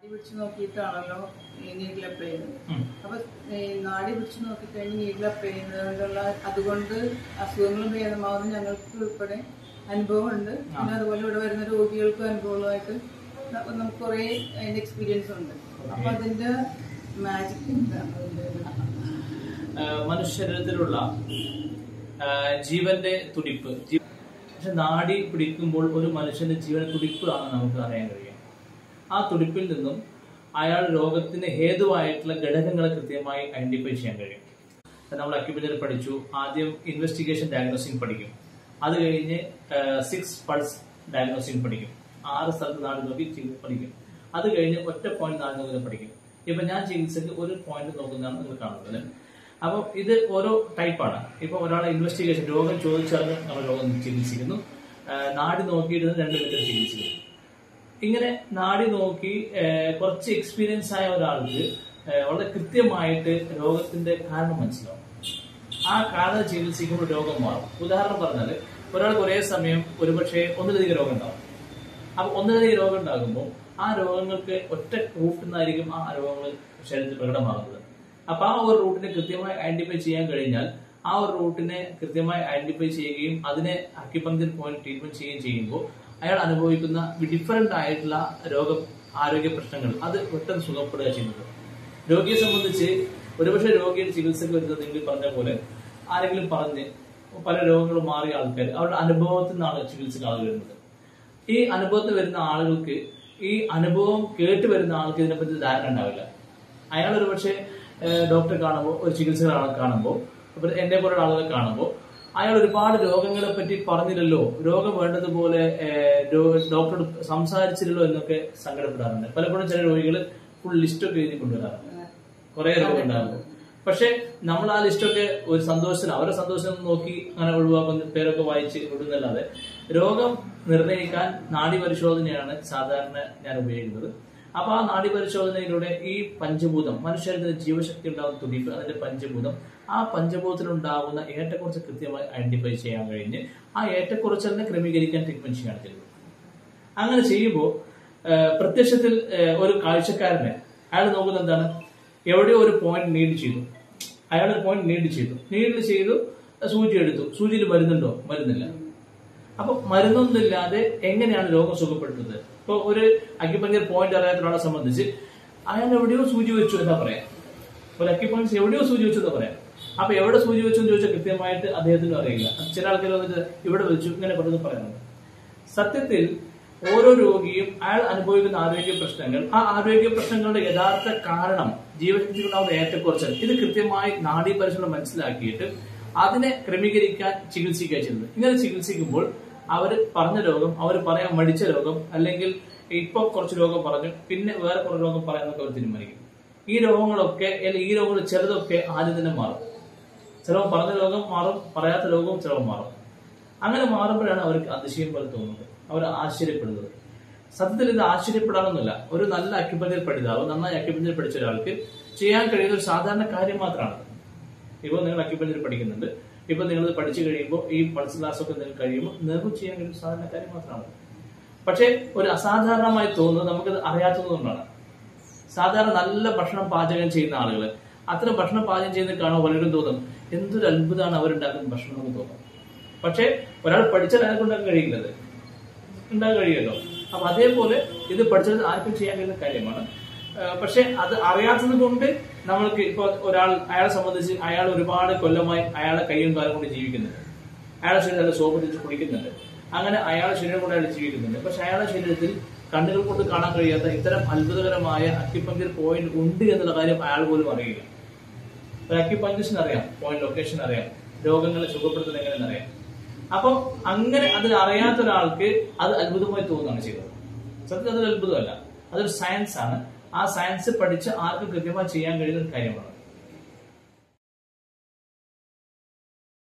പിടിച്ച് നോക്കിയിട്ടാണല്ലോ ഈ needle apply ചെയ്യുന്നത് ഉം. അപ്പൊ ഈ നാടി പിടിച്ച് നോക്കിക്കഴിഞ്ഞ് നീഡിൽ അപ്ലൈ ചെയ്യുന്നതുകൊണ്ടുള്ള അതുകൊണ്ട് അസുഖങ്ങളും ഭേദമാവുന്ന ഞങ്ങൾക്ക് ഉൾപ്പെടെ അനുഭവമുണ്ട് പിന്നെ അതുപോലെ ഇവിടെ വരുന്ന രോഗികൾക്കും അനുഭവങ്ങളായിട്ട് ന- നമുക്ക് കുറെ അതിന്റെ എക്സ്പീരിയൻസ് ഉണ്ട് അപ്പൊ അതിന്റെ മാജിക് എന്താണ് അതിന്റെ ഒരു- മനുഷ്യരത്തിലുള്ള ജീവന്റെ തുടിപ്പ് ജീ- പക്ഷെ നാടി പിടിക്കുമ്പോൾ ഒരു മനുഷ്യന്റെ ജീവന തുടിപ്പ് ആണ് നമുക്ക് അറിയാൻ കഴിയും ആ തുടിപ്പിൽ നിന്നും അയാൾ രോഗത്തിന് ഹേതുവായിട്ടുള്ള ഘടകങ്ങളെ കൃത്യമായി ഐഡന്റിഫൈ ചെയ്യാൻ കഴിയും ഇപ്പൊ നമ്മൾ അക്യുപഞ്ചർ പഠിച്ചു ആദ്യം ഇൻവെസ്റ്റിഗേഷൻ ഡയഗ്നോസിംഗ് പഠിക്കും അത് കഴിഞ്ഞ് സിക്സ് പൾസ് ഡയഗ്നോസിംഗ് പഠിക്കും ആറ് സ്ഥലത്ത് നാട് നോക്കി ചികിത്സ പഠിക്കും അത് കഴിഞ്ഞ് ഒറ്റ പോയിന്റ് നാട് നോക്കി പഠിക്കും ഇപ്പൊ ഞാൻ ചികിത്സക്ക് ഒരു പോയിന്റ് നോക്കുന്നതാണ് നിങ്ങൾ കാണുന്നത് അല്ലേ അപ്പം ഇത് ഓരോ ടൈപ്പാണ് ഇപ്പൊ ഒരാളെ ഇൻവെസ്റ്റിഗേഷൻ രോഗം ചോദിച്ചറിഞ്ഞ് നമ്മൾ രോഗം ചികിത്സിക്കുന്നു ആ, നാടി നോക്കിയിരുന്ന് രണ്ട് മിനിറ്റ് ചികിത്സിക്കുന്നു ഇങ്ങനെ നാടി നോക്കി ഏഹ്, കുറച്ച് എക്സ്പീരിയൻസ് ആയ ഒരാൾക്ക് ഏഹ്, വളരെ കൃത്യമായിട്ട് രോഗത്തിന്റെ കാരണം മനസ്സിലാവും ആ കാരണം ചികിത്സിക്കുമ്പോൾ രോഗം മാറും ഉദാഹരണം പറഞ്ഞാൽ ഒരാൾക്ക് ഒരേ സമയം ഒരുപക്ഷെ ഒന്നിലധികം രോഗം ഉണ്ടാവും അപ്പൊ ഒന്നിലധികം രോഗം ഉണ്ടാകുമ്പോൾ ആ രോഗങ്ങൾക്ക് ഒറ്റ റൂട്ടിൽ നിന്നായിരിക്കും ആ രോഗങ്ങൾ ശരീരത്തിൽ പ്രകടമാകുന്നത് അപ്പൊ ആ ഒരു റൂട്ടിനെ കൃത്യമായി ഐഡന്റിഫൈ ചെയ്യാൻ കഴിഞ്ഞാൽ ആ ഒരു റൂട്ടിനെ കൃത്യമായി ഐഡന്റിഫൈ ചെയ്യുകയും അതിനെ അക്യുപങ്ക്ചർ പോയിന്റ് ട്രീറ്റ്മെന്റ് ചെയ്യുകയും ചെയ്യുമ്പോൾ അയാൾ അനുഭവിക്കുന്ന ഡിഫറെന്റ് ആയിട്ടുള്ള രോഗം ആരോഗ്യ പ്രശ്നങ്ങൾ അത് പെട്ടെന്ന് സുഖപ്പെടുക ചെയ്യുന്നത് രോഗിയെ സംബന്ധിച്ച് ഒരുപക്ഷെ രോഗിയുടെ ചികിത്സക്ക് വരുന്നത് നിങ്ങൾ പറഞ്ഞ പോലെ ആരെങ്കിലും പറഞ്ഞ് പല രോഗങ്ങളും മാറിയ ആൾക്കാർ അവരുടെ അനുഭവത്തിൽ നിന്നാണ് ചികിത്സക്ക് ആൾ വരുന്നത് ഈ അനുഭവത്തിൽ വരുന്ന ആളുകൾക്ക് ഈ അനുഭവം കേട്ട് വരുന്ന ആൾക്ക് ഇതിനെപ്പറ്റി ധാരണ ഉണ്ടാവില്ല അയാൾ ഒരു പക്ഷേ ഡോക്ടറെ കാണുമ്പോൾ ഒരു ചികിത്സകളാണ് കാണുമ്പോൾ അപ്പൊ എന്നെ പോലുള്ള ആളുകളെ കാണുമ്പോൾ അയാൾ ഒരുപാട് രോഗങ്ങളെ പറ്റി പറഞ്ഞില്ലല്ലോ രോഗം വേണ്ടതുപോലെ ഏഹ്, രോ- ഡോക്ടറോട് സംസാരിച്ചില്ലല്ലോ എന്നൊക്കെ സങ്കടപ്പെടാറുണ്ട് പലപ്പോഴും ചില രോഗികൾ ഫുൾ ലിസ്റ്റൊക്കെ എഴുതി കൊണ്ടുവരാറുണ്ട് കുറെ രോഗം ഉണ്ടാകുമ്പോൾ പക്ഷെ നമ്മൾ ആ ലിസ്റ്റൊക്കെ ഒരു സന്തോഷത്തിന് അവരുടെ സന്തോഷം നോക്കി അങ്ങനെ ഒഴിവാക്കുന്ന പേരൊക്കെ വായിച്ച് വിടുന്നല്ലാതെ രോഗം നിർണ്ണയിക്കാൻ നാഡി പരിശോധനയാണ് സാധാരണ ഞാൻ ഉപയോഗിക്കുന്നത് അപ്പൊ ആ നാഡി പരിശോധനയിലൂടെ ഈ പഞ്ചഭൂതം മനുഷ്യരുടെ ജീവശക്തി ഉണ്ടാകുന്ന തുടിപ്പ് അതിന്റെ പഞ്ചഭൂതം ആ പഞ്ചഭൂതത്തിലുണ്ടാകുന്ന ഏറ്റക്കുറച്ച് കൃത്യമായി ഐഡന്റിഫൈ ചെയ്യാൻ കഴിഞ്ഞ് ആ ഏറ്റക്കുറച്ചലിനെ ക്രമീകരിക്കാൻ ട്രീറ്റ്മെന്റ് ചെയ്യാണ് ചെയ്യുന്നത് അങ്ങനെ ചെയ്യുമ്പോൾ പ്രത്യക്ഷത്തിൽ ഏഹ്, ഒരു കാഴ്ചക്കാരനെ അയാൾ നോക്കുന്നത് എന്താണ് എവിടെയോ ഒരു പോയിന്റ് നീഡ് ചെയ്തു അയാൾ ഒരു പോയിന്റ് നീഡ് ചെയ്തു നീഡ് ചെയ്തു സൂചി എടുത്തു സൂചിയിൽ മരുന്നുണ്ടോ മരുന്നില്ല അപ്പൊ മരുന്നൊന്നുമില്ലാതെ എങ്ങനെയാണ് രോഗം സുഖപ്പെടുത്തുന്നത് ഇപ്പൊ ഒരു അക്യുപഞ്ചർ പോയിന്റ് അറിയാത്ത ഒരാളെ സംബന്ധിച്ച് അയാൾ എവിടെയോ സൂചി വെച്ചു എന്നാ പറയാം ഒരു അക്യുപഞ്ചർ എവിടെയോ സൂചി വെച്ചു എന്ന് പറയാം അപ്പൊ എവിടെ സൂചി വെച്ചു എന്ന് ചോദിച്ചാൽ കൃത്യമായിട്ട് അദ്ദേഹത്തിന് അറിയില്ല ചില ആൾക്കാർ വന്നിട്ട് ഇവിടെ വെച്ചു ഇങ്ങനെ പറഞ്ഞു പറയുന്നുണ്ട് സത്യത്തിൽ ഓരോ രോഗിയും അയാൾ അനുഭവിക്കുന്ന ആരോഗ്യ പ്രശ്നങ്ങൾ ആ ആരോഗ്യ പ്രശ്നങ്ങളുടെ യഥാർത്ഥ കാരണം ജീവശക്തികളുണ്ടാവുന്ന ഏറ്റക്കുറച്ചൽ ഇത് കൃത്യമായി നാഡീ പരിശോധന മനസ്സിലാക്കിയിട്ട് അതിനെ ക്രമീകരിക്കാൻ ചികിത്സിക്കുക ചെയ്യുന്നത് ഇങ്ങനെ ചികിത്സിക്കുമ്പോൾ അവർ പറഞ്ഞ രോഗം അവർ പറയാൻ മടിച്ച രോഗം അല്ലെങ്കിൽ ഇപ്പൊ കുറച്ച് രോഗം പറഞ്ഞു പിന്നെ വേറെ കുറച്ച് രോഗം പറയാനൊക്കെ അവർ തീരുമാനിക്കും ഈ രോഗങ്ങളൊക്കെ അല്ലെങ്കിൽ ഈ രോഗങ്ങൾ ചിലതൊക്കെ ആദ്യം തന്നെ മാറും ചിലപ്പോൾ പറഞ്ഞ രോഗം മാറും പറയാത്ത രോഗവും ചിലപ്പോൾ മാറും അങ്ങനെ മാറുമ്പോഴാണ് അവർക്ക് അതിശയം പോലെ തോന്നുന്നത് അവർ ആശ്ചര്യപ്പെടുന്നത് സത്യത്തിൽ ഇത് ആശ്ചര്യപ്പെടാനൊന്നുമില്ല ഒരു നല്ല അക്യുപഞ്ചർ പഠിതാവ് നന്നായി അക്യുപഞ്ചർ പഠിച്ച ഒരാൾക്ക് ചെയ്യാൻ കഴിയുന്ന ഒരു സാധാരണ കാര്യം മാത്രമാണ് ഇപ്പോൾ നിങ്ങൾ അക്യുപഞ്ചർ പഠിക്കുന്നുണ്ട് ഇപ്പൊ നിങ്ങൾ പഠിച്ചു കഴിയുമ്പോൾ ഈ പൾസ് ക്ലാസ് ഒക്കെ നിങ്ങൾ കഴിയുമ്പോൾ നിങ്ങൾക്ക് ചെയ്യാൻ കഴിയുന്ന സാധാരണ കാര്യം മാത്രമാണ് പക്ഷേ ഒരു അസാധാരണമായി തോന്നുന്നത് നമുക്കത് അറിയാത്തതുകൊണ്ടാണ് സാധാരണ നല്ല ഭക്ഷണം പാചകം ചെയ്യുന്ന ആളുകൾ അത്തരം ഭക്ഷണം പാചകം ചെയ്യുന്നത് കാണുമ്പോൾ പലരും തോന്നും എന്തൊരു അത്ഭുതമാണ് അവരുണ്ടാക്കുന്ന ഭക്ഷണം എന്ന് തോന്നും പക്ഷേ ഒരാൾ പഠിച്ചാൽ അയാൾക്ക് ഉണ്ടാക്കാൻ കഴിയില്ലത് ഉണ്ടാകാൻ കഴിയുമല്ലോ അപ്പൊ അതേപോലെ ഇത് പഠിച്ചത് ആർക്കും ചെയ്യാൻ കഴിയുന്ന കാര്യമാണ് ആ, പക്ഷെ അത് അറിയാത്തത് കൊണ്ട് നമ്മൾക്ക് ഇപ്പൊ ഒരാൾ അയാളെ സംബന്ധിച്ച് അയാൾ ഒരുപാട് കൊല്ലമായി അയാളെ കൈയും കാലം കൊണ്ട് ജീവിക്കുന്നുണ്ട് അയാളുടെ ശരീരം നല്ല സോപ്പ് തിരിച്ച് കുടിക്കുന്നുണ്ട് അങ്ങനെ അയാളുടെ ശരീരം കൊണ്ട് അയാൾ ജീവിക്കുന്നുണ്ട് പക്ഷെ അയാളുടെ ശരീരത്തിൽ കണ്ണുകൾ കൊണ്ട് കാണാൻ കഴിയാത്ത ഇത്തരം അത്ഭുതകരമായ അക്യുപഞ്ചർ പോയിന്റ് ഉണ്ട് എന്നുള്ള കാര്യം അയാൾ പോലും അറിയില്ല അക്യുപഞ്ചേഷൻ അറിയാം പോയിന്റ് ലൊക്കേഷൻ അറിയാം രോഗങ്ങളെ സുഖപ്പെടുത്തുന്നത് എങ്ങനെയെന്ന് അറിയാം അപ്പൊ അങ്ങനെ അതിൽ അറിയാത്ത ഒരാൾക്ക് അത് അത്ഭുതമായി തോന്നുകയാണ് ചെയ്തത് സത്യത്തിൽ അതൊരു അത്ഭുതമല്ല അതൊരു സയൻസ് ആണ് ആ സയൻസ് പഠിച്ച് ആർക്കും കൃത്യമായി ചെയ്യാൻ കഴിയുന്ന ഒരു കാര്യമാണ്